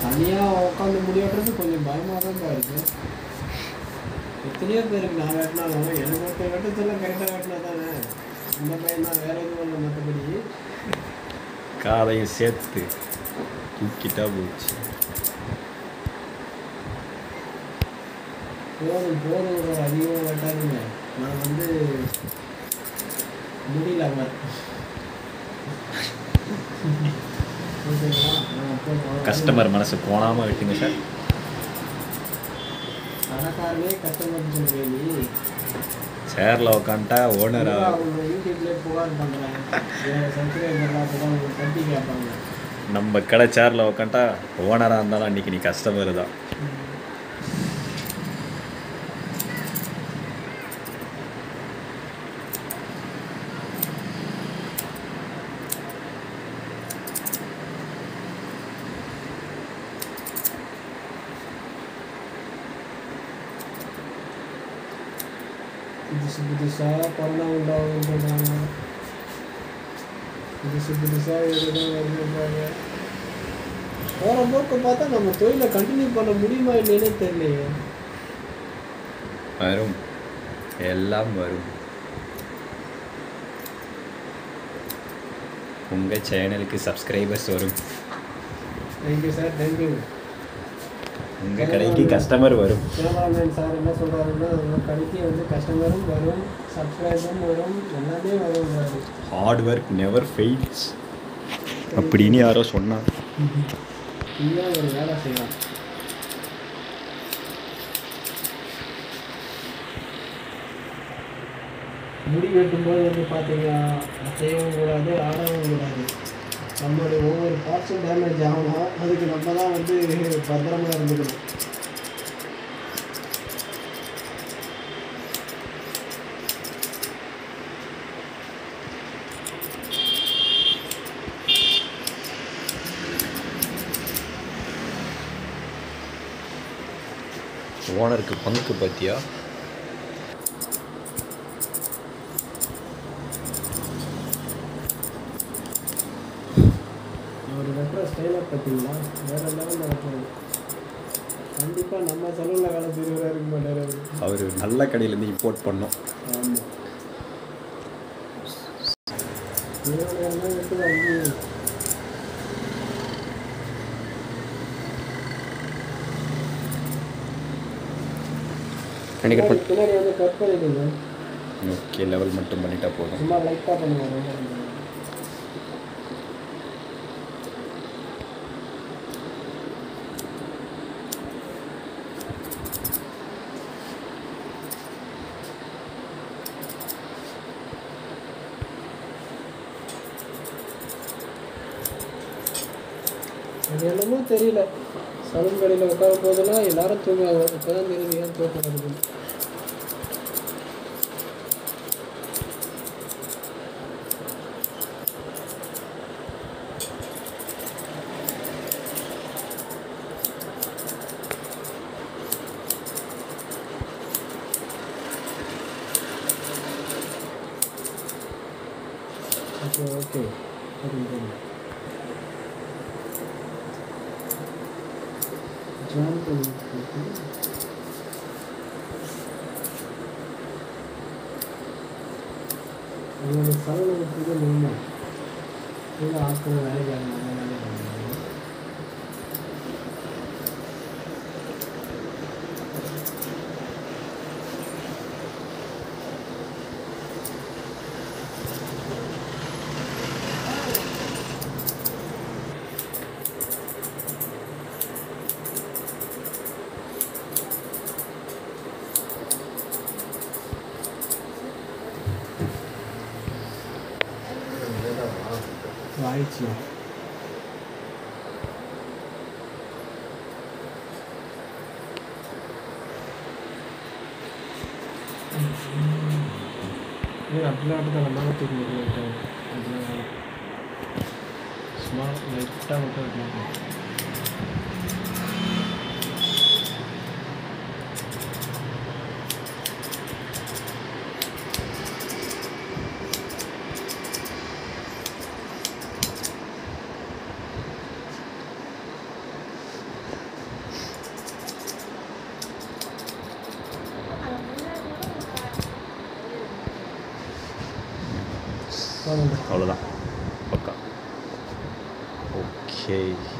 தனியாக உட்காந்து முடியாடுறது கொஞ்சம் பயமாக தான் இருக்கு எத்தனையோ பேருக்கு நான் வெட்டினாலும் எனக்கு ஒருத்தர் வெட்டச்செல்லாம் கரெக்டாக வெட்டினா தானே இந்த பையன் தான் வேற எதுவும் இல்லை மற்றபடி காதையும் சேர்த்து தூக்கிட்டா போச்சு போதும் போதும் ஒரு அதிகமாக வெட்டாதுங்க நான் வந்து முடியல அவர் ஓகேங்களா நான் போதும் கஸ்டமர் மனசு கோணாமல் விட்டுங்க சார் கடைக்காரனே கஸ்டமர் சொல்கிறேன் நீ சேரில் உக்காந்துட்டா ஓனரா அவங்க யூடியூப்லேயே புகார் பண்ணுறேன் சப்ஸ்கிரைபர்லாம் அப்போ தான் உங்களுக்கு தட்டி கேட்பாங்க நம்ம கடை சேரில் உக்காந்துட்டா ஓனராக இருந்தாலும் அன்றைக்கி நீ கஸ்டமர் தான் புதுசு புதுசாக கொரோனா உண்டாகுன்னு சொல்கிறாங்க புதுசு புதுசாக எதுதான் வருதுன்றாங்க போகிற போக்கு பார்த்தா நம்ம தொழிலை கண்டினியூ பண்ண முடியுமா இல்லைன்னே தெரியலையே வரும் எல்லாம் வரும் உங்கள் சேனலுக்கு சப்ஸ்கிரைபர்ஸ் வரும் தேங்க்யூ சார் தேங்க்யூ உங்கள் கடைக்கு கஸ்டமர் வரும் கேமராமேன் சார் என்ன சொல்கிறாருன்னா நம்ம கடைக்கு வந்து கஸ்டமரும் வரும் சப்ஸ்கிரைபரும் வரும் எல்லாமே வரும் ஹார்ட் ஒர்க் நெவர் ஃபெயில்ஸ் அப்படின்னு யாரோ சொன்னாங்க இன்னும் ஒரு வேலை செய்யலாம் முடி வெட்டும்போது வந்து பார்த்தீங்கன்னா அசையவும் கூடாது ஆடவும் கூடாது நம்மளுடைய ஒவ்வொரு பார்ட்ஸும் டேமேஜ் ஆகணும் அதுக்கு நம்ம தான் வந்து பத்திரமா இருந்துக்கணும் ஓனருக்கு பங்கு பார்த்தியா ஒரு வெட்டுற ஸ்டைலை பார்த்தீங்களா வேற லெவலில் வெட்டுறது கண்டிப்பாக நம்ம செலவில் வேலை செய்கிறவராக இருக்க மாட்டார் அவரு. அவர் நல்ல கடையிலேருந்து இம்போர்ட் பண்ணோம் ஆமாம் இவரோட எல்லாம் வெட்டு வந்து நினைக்கிறேன் பின்னாடி பின்னாடி வந்து கட் பண்ணிடுங்க ஓகே லெவல் மட்டும் பண்ணிட்டா போதும் சும்மா லைட்டாக பண்ணுவாங்க ரொம்ப பண்ணுவாங்க. அது என்னமோ தெரியல சலூன் கடையில் உட்காரும் போதெல்லாம் எல்லாரும் தூங்குவாங்க இப்போ தான் தெரியுது ஏன் தூக்கம் வருது ஓகே ஓகே சரி ஜாயின் பண்ணி உங்களோட சலனத்துக்கு நீங்கள் கீழே ஆட்கள் வேலைக்கு ஆகணும் வேலைக்கு ஆகணும் ஆயிடுச்சு ஏன் அப்படிலாம் மட்டும் தான் மேலே தூக்கி முடியும் அப்படிலாம் வேணாம். சும்மா லைட்டாக மட்டும் வைக்கலாம் போதும் அவ்வளோதான் பக்கா ஓகே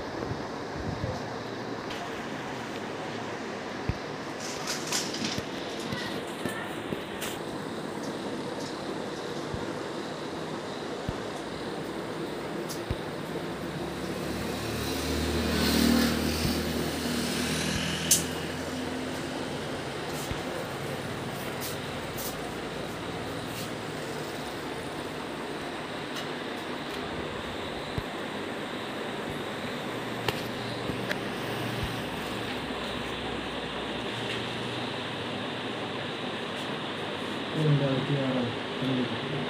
இந்த வெட்டி வராது கண்டிப்பாக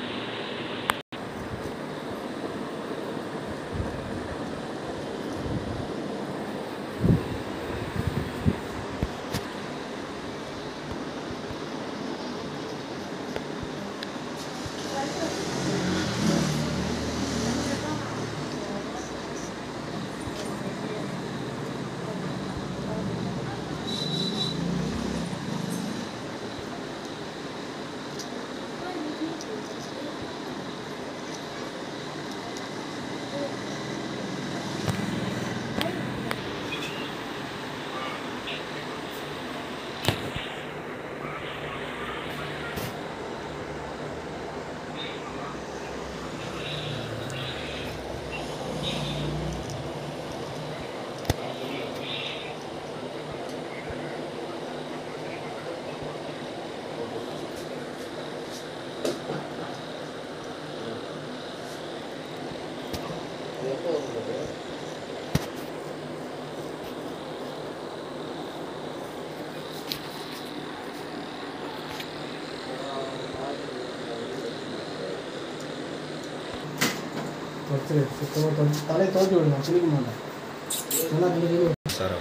வச்சிரு சுத்தமாக தொடச்சி தலையை துவச்சி விடு நான் குளிக்க மாட்டேன் நல்லா குளிக்க சார்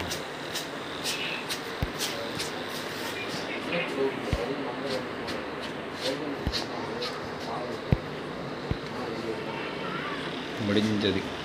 முடிஞ்சது